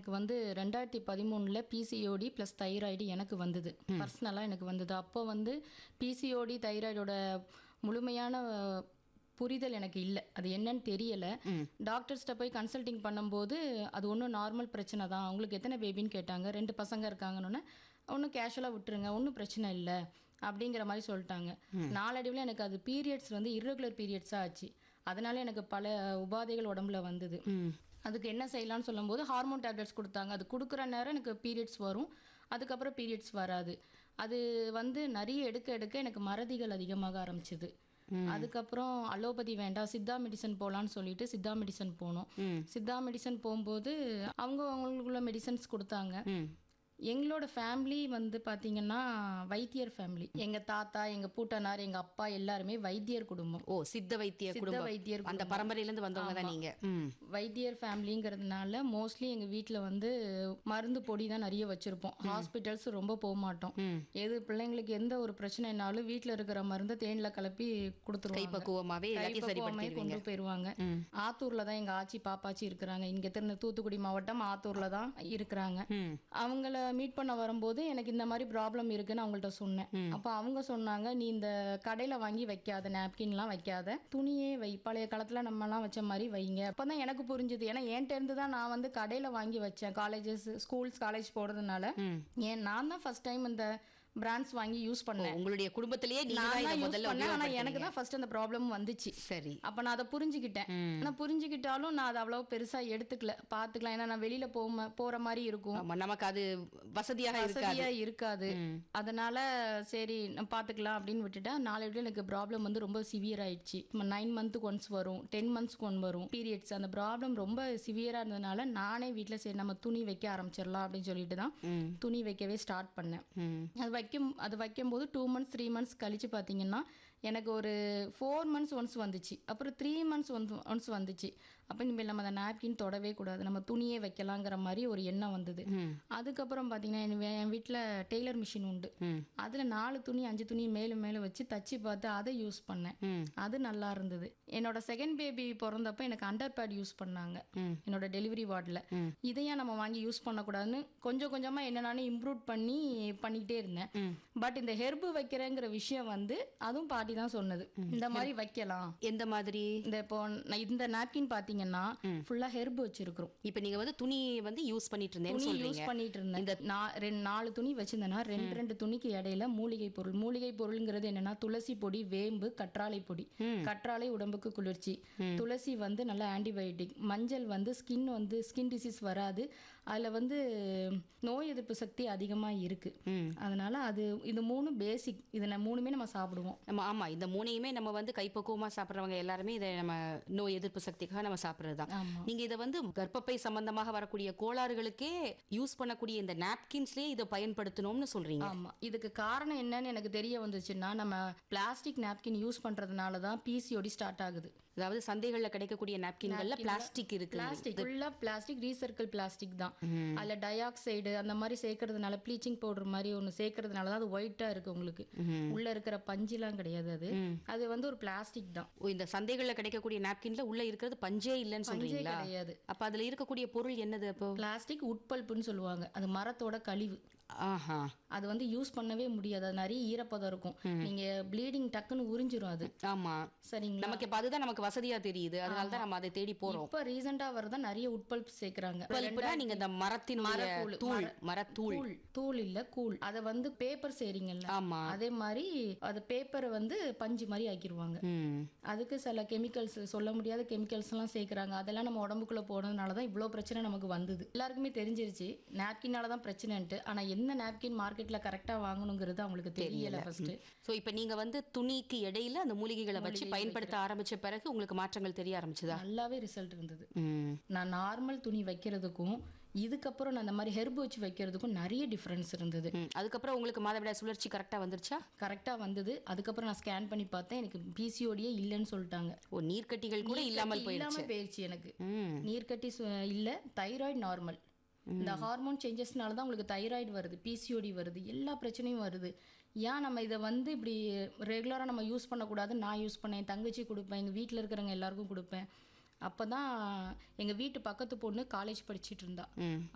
எனக்கு வந்து ரெண்டாயிரத்தி பதிமூணில் பிசிஓடி ப்ளஸ் தைராய்டு எனக்கு வந்தது பர்சனலாக எனக்கு வந்தது அப்போ வந்து பிசிஓடி தைராய்டோட முழுமையான அஹ், புரிதல் எனக்கு இல்லை அது என்னன்னு தெரியலை டாக்டர்ஸ்கிட்ட போய் கன்சல்டிங் பண்ணும்போது அது ஒன்றும் நார்மல் பிரச்சனை தான் அவங்களுக்கு எத்தனை பேபின்னு கேட்டாங்க ரெண்டு பசங்க இருக்காங்கன்னு ஒன்றும் கேஷுவலாக விட்டுருங்க ஒன்றும் பிரச்சனை இல்லை அப்படிங்கிற மாதிரி சொல்லிட்டாங்க நாளடைவில் எனக்கு அது பீரியட்ஸ் வந்து irregular பீரியட்ஸாக ஆச்சு அதனால எனக்கு பல உபாதைகள் உடம்புல வந்தது அதுக்கு என்ன செய்யலாம்னு சொல்லும்போது ஹார்மோன் டேப்லெட்ஸ் கொடுத்தாங்க அது கொடுக்குற நேரம் எனக்கு பீரியட்ஸ் வரும் அதுக்கப்புறம் பீரியட்ஸ் வராது அது வந்து நிறைய எடுக்க எடுக்க எனக்கு மறதிகள் அதிகமாக ஆரம்பிச்சது அதுக்கப்புறம் அலோபதி வேண்டாம் சித்தா மெடிசன் போகலான்னு சொல்லிட்டு சித்தா மெடிசன் போனோம் சித்தா மெடிசன் போகும்போது அவங்க அவங்களுக்குள்ள மெடிசன்ஸ் கொடுத்தாங்க எங்களோட ஃபேமிலி வந்து பாத்தீங்கன்னா வைத்தியர் ஃபேமிலி எங்க தாத்தா எங்க பூட்டனார் எங்க அப்பா எல்லாருமே வைத்தியர் குடும்பம் ஓ சித்த வைத்திய சித்த குடும்பம் வைத்தியர் அந்த பரம்பரையில இருந்து வந்தவங்க தான் நீங்க ம். வைத்தியர் ஃபேமிலிங்கிறதுனால மோஸ்ட்லி எங்கள் வீட்டில் வந்து மருந்து பொடி தான் நிறைய வச்சுருப்போம் ஹாஸ்பிட்டல்ஸ் ரொம்ப போக மாட்டோம் எது பிள்ளைங்களுக்கு எந்த ஒரு பிரச்சனைனாலும் வீட்டில் இருக்கிற மருந்தை தேனில் கலப்பி கொடுத்துருவாங்க கைப்பக்குவமாவே எல்லாத்தையும் சரி கைப்பக்குவமே கொண்டு போயிருவாங்க ஆத்தூர்ல தான் எங்க ஆச்சி பாப்பாச்சி இருக்கிறாங்க இங்க திருந்த தூத்துக்குடி மாவட்டம் ஆத்தூர்ல தான் இருக்கிறாங்க அவங்கள மீட் பண்ண வரும்போது எனக்கு இந்த மாதிரி ப்ராப்ளம் இருக்குன்னு அவங்கள்ட்ட சொன்னேன் அப்ப அவங்க சொன்னாங்க நீ இந்த கடையில வாங்கி வைக்காத நாப்கின்லாம் வைக்காத துணியே வை பழைய காலத்துல நம்ம எல்லாம் வச்ச மாதிரி வைங்க அப்பதான் எனக்கு புரிஞ்சுது ஏன்னா என்கிட்ட இருந்து தான் நான் வந்து கடையில வாங்கி வச்சேன் காலேஜஸ் ஸ்கூல்ஸ் காலேஜ் போறதுனால ஏன் நான் தான் ஃபர்ஸ்ட் டைம் இந்த பிராண்ட்ஸ் வாங்கி யூஸ் பண்ணேன் உங்களுடைய குடும்பத்திலேயே நீங்க நான் தான் இதை தான் யூஸ் முதல்ல பண்ணேன் ஆனா எனக்கு உபயோகப்படுத்துனீங்க. தான் ஃபர்ஸ்ட் அந்த ப்ராப்ளம் வந்துச்சு சரி அப்ப நான் அதை புரிஞ்சுக்கிட்டேன் ஆனா புரிஞ்சுக்கிட்டாலும் நான் அதை அவ்வளவு பெருசா எடுத்துக்கல பாத்துக்கலாம் ஏன்னா நான் வெளியில போக போற மாதிரி இருக்கும் ஆமா நமக்கு அது வசதியாக இருக்காது வசதியா இருக்காது அதனால சரி நான் பாத்துக்கலாம் அப்படின்னு விட்டுட்டா நாளை எனக்கு ப்ராப்ளம் வந்து ரொம்ப சிவியர் ஆயிடுச்சு நைன் மந்த்துக்கு ஒன்ஸ் வரும் டென் மந்த்ஸ்க்கு ஒன் வரும் பீரியட்ஸ் அந்த ப்ராப்ளம் ரொம்ப சிவியரா இருந்ததுனால நானே வீட்ல சரி நம்ம துணி வைக்க ஆரம்பிச்சிடலாம் அப்படின்னு சொல்லிட்டு தான் துணி வைக்கவே ஸ்டார்ட் பண்ணேன் ம். அது வைக்கும் அது வைக்கும்போது டூ மந்த்ஸ் த்ரீ மந்த்ஸ் கழிச்சு பார்த்தீங்கன்னா எனக்கு ஒரு ஃபோர் மந்த்ஸ் ஒன்ஸ் வந்துச்சு அப்புறம் த்ரீ மந்த்ஸ் ஒன்ஸ் ஒன்ஸ் வந்துச்சு அப்போ இனிமேல் நம்ம அந்த நாப்கின் தொடவே கூடாது நம்ம துணியே வைக்கலாங்கிற மாதிரி ஒரு எண்ணம் வந்தது அதுக்கப்புறம் பார்த்தீங்கன்னா என் வே- என் வீட்டில் டெய்லர் மிஷின் உண்டு அதில் நாலு துணி அஞ்சு துணி மேலும் மேலும் வச்சு தச்சு பார்த்து அதை யூஸ் பண்ணேன் அது நல்லா இருந்தது என்னோட செகண்ட் பேபி பிறந்தப்ப எனக்கு அண்டர் பேட் யூஸ் பண்ணாங்க என்னோட டெலிவரி வார்டில் இதையா நம்ம வாங்கி யூஸ் பண்ணக்கூடாதுன்னு கொஞ்சம் கொஞ்சமா என்ன நானே இம்ப்ரூவ் பண்ணி பண்ணிக்கிட்டே இருந்தேன் பட் இந்த ஹெர்பு வைக்கிறேங்கிற விஷயம் வந்து அதுவும் பாட்டி தான் சொன்னது இந்த மாதிரி வைக்கலாம் எந்த மாதிரி இந்த இப்போ நான் இந்த நாப்கின் பாத்தீங்கன்னா ஃபுல்லா ஹெர்பு வச்சிருக்கிறோம் இப்ப நீங்க வந்து துணி வந்து யூஸ் பண்ணிட்டு இருந்தேன்னு துணி யூஸ் சொல்றீங்க பண்ணிட்டு இருந்தேன் இந்த நா- ரெண்டு நாலு துணி வச்சிருந்தேன்னா ரெண்டு ரெண்டு துணிக்கு இடையில மூலிகை பொருள் மூலிகை பொருள்ங்கிறது என்னன்னா துளசி பொடி வேம்பு கற்றாழை பொடி கற்றாழை உடம்புக்கு குளிர்ச்சி துளசி வந்து நல்ல ஆன்டிபயோட்டிக் மஞ்சள் வந்து ஸ்கின் வந்து ஸ்கின் டிசீஸ் வராது அதுல வந்து நோய் எதிர்ப்பு சக்தி அதிகமா இருக்கு அதனால அது இது மூணு பேசிக் இது ந- மூணுமே நம்ம சாப்பிடுவோம் நம்ம ஆமா இந்த மூணையுமே நம்ம வந்து கைப்பக்குவமா சாப்பிடுறவங்க எல்லாருமே இதை நம்ம நோய் எதிர்ப்பு சக்திக்காக நம்ம சாப்பிடுறதுதான் ஆமா. நீங்க இதை வந்து கர்ப்பப்பை சம்பந்தமாக வரக்கூடிய கோளாறுகளுக்கே யூஸ் பண்ணக்கூடிய இந்த நாப்கின்ஸ்லயே இதை பயன்படுத்தணும்னு சொல்றீங்க ஆமா இதுக்கு காரணம் என்னன்னு எனக்கு தெரிய வந்துச்சுன்னா நம்ம பிளாஸ்டிக் நாப்கின் யூஸ் பண்றதுனால தான் பிசிஓடி ஸ்டார்ட் ஆகுது அதாவது சந்தைகள்ல கிடைக்கக்கூடிய நாப்கின்கள்ல பிளாஸ்டிக் இருக்கு பிளாஸ்டிக் ஃபுல்லா பிளாஸ்டிக் ரீசர்க்கிள் பிளாஸ்டிக் தான் அதுல டயாக்சைடு அந்த மாதிரி சேர்க்கறதுனால ப்ளீச்சிங் பவுடர் மாதிரி ஒன்று சேர்க்கறதுனால தான் அது ஒயிட்டா இருக்கு உங்களுக்கு உள்ள இருக்கிற பஞ்சுலாம் கிடையாது அது அது வந்து ஒரு பிளாஸ்டிக் தான் ஓ, இந்த சந்தைகள்ல கிடைக்கக்கூடிய நாப்கின்ல உள்ள இருக்கிறது பஞ்சே இல்லைன்னு பஞ்சே சொல்றீங்களா கிடையாது அப்ப அதுல இருக்கக்கூடிய பொருள் என்னது அப்போ பிளாஸ்டிக் உட்பல்ப்புன்னு சொல்லுவாங்க அது மரத்தோட கழிவு ஆஹா அது வந்து யூஸ் பண்ணவே முடியாது அது நிறைய ஈரப்பதம் இருக்கும் நீங்க ப்ளீடிங் டக்குன்னு உறிஞ்சிரும் அது ஆமா சரிங்களா நமக்கு இப்ப அதுதான் நமக்கு வசதியா தெரியுது அதனால தான் நம்ம அதை தேடி போறோம் இப்ப ரீசெண்டா வரதான் நிறைய உட்பல்ப் சேர்க்கறாங்க இப்ப நீங்க இந்த மரத்தினுடைய மரக்கூழ், தூள் மர- மரத்தூள் கூழ் தூள் இல்ல கூழ் அத வந்து பேப்பர் செய்றீங்கல்ல ஆமா அதே மாதிரி அது பேப்பரை வந்து பஞ்சு மாதிரி ஆக்கிடுவாங்க ம் அதுக்கு சில கெமிக்கல்ஸ் சொல்ல முடியாத கெமிக்கல்ஸ் எல்லாம் சேர்க்கறாங்க அதெல்லாம் நம்ம உடம்புக்குள்ள போனதுனால தான் இவ்வளோ பிரச்சனை நமக்கு வந்தது எல்லாருக்குமே தெரிஞ்சிருச்சு நாப்கின்னால தான் பிரச்சனைன்ட்டு ஆனா எந்த நாப்கின் மார்க்கெட்ல கரெக்டா வாங்கணுங்கிறது அவங்களுக்கு தெரியல ஃபர்ஸ்ட் சோ இப்ப நீங்க வந்து துணிக்கு இடையில அந்த மூலிகைகளை வச்சு பயன்படுத்த ஆரம்பிச்ச பிறகு உங்களுக்கு மாற்றங்கள் தெரிய ஆரம்பிச்சதா நல்லாவே ரிசல்ட் இருந்தது ம் நான் நார்மல் துணி வைக்கிறதுக்கும் இதுக்கப்புறம் நான் இந்த மாதிரி ஹெர்பு வச்சு வைக்கிறதுக்கும் நிறைய டிஃப்ரென்ஸ் இருந்தது ம். அதுக்கப்புறம் உங்களுக்கு மாதவிடாய் சுழற்சி கரெக்டா வந்துருச்சா கரெக்டாக வந்தது அதுக்கப்புறம் நான் ஸ்கேன் பண்ணி பார்த்தேன் எனக்கு பிசிஓடியே இல்லைன்னு சொல்லிட்டாங்க ஓ நீர்க்கட்டிகள் கூட இல்லாமல் நீர்க்கட்டி போயிடுச்சு இல்லாம போயிடுச்சு எனக்கு ம் நீர்க்கட்டி சு- இல்ல தைராய்டு நார்மல் இந்த ஹார்மோன் சேஞ்சஸ்னால தான் உங்களுக்கு தைராய்டு வருது பிசிஓடி வருது எல்லா பிரச்சனையும் வருது ஏன் நம்ம இதை வந்து இப்படி ரெகுலராக நம்ம யூஸ் பண்ணக்கூடாது நான் யூஸ் பண்ணேன் என் தங்கச்சி கொடுப்பேன் எங்கள் வீட்டில் இருக்கிறவங்க எல்லாருக்கும் கொடுப்பேன் அப்போ தான் எங்கள் வீட்டு பக்கத்து பொண்ணு காலேஜ் படிச்சிட்டு இருந்தா ம்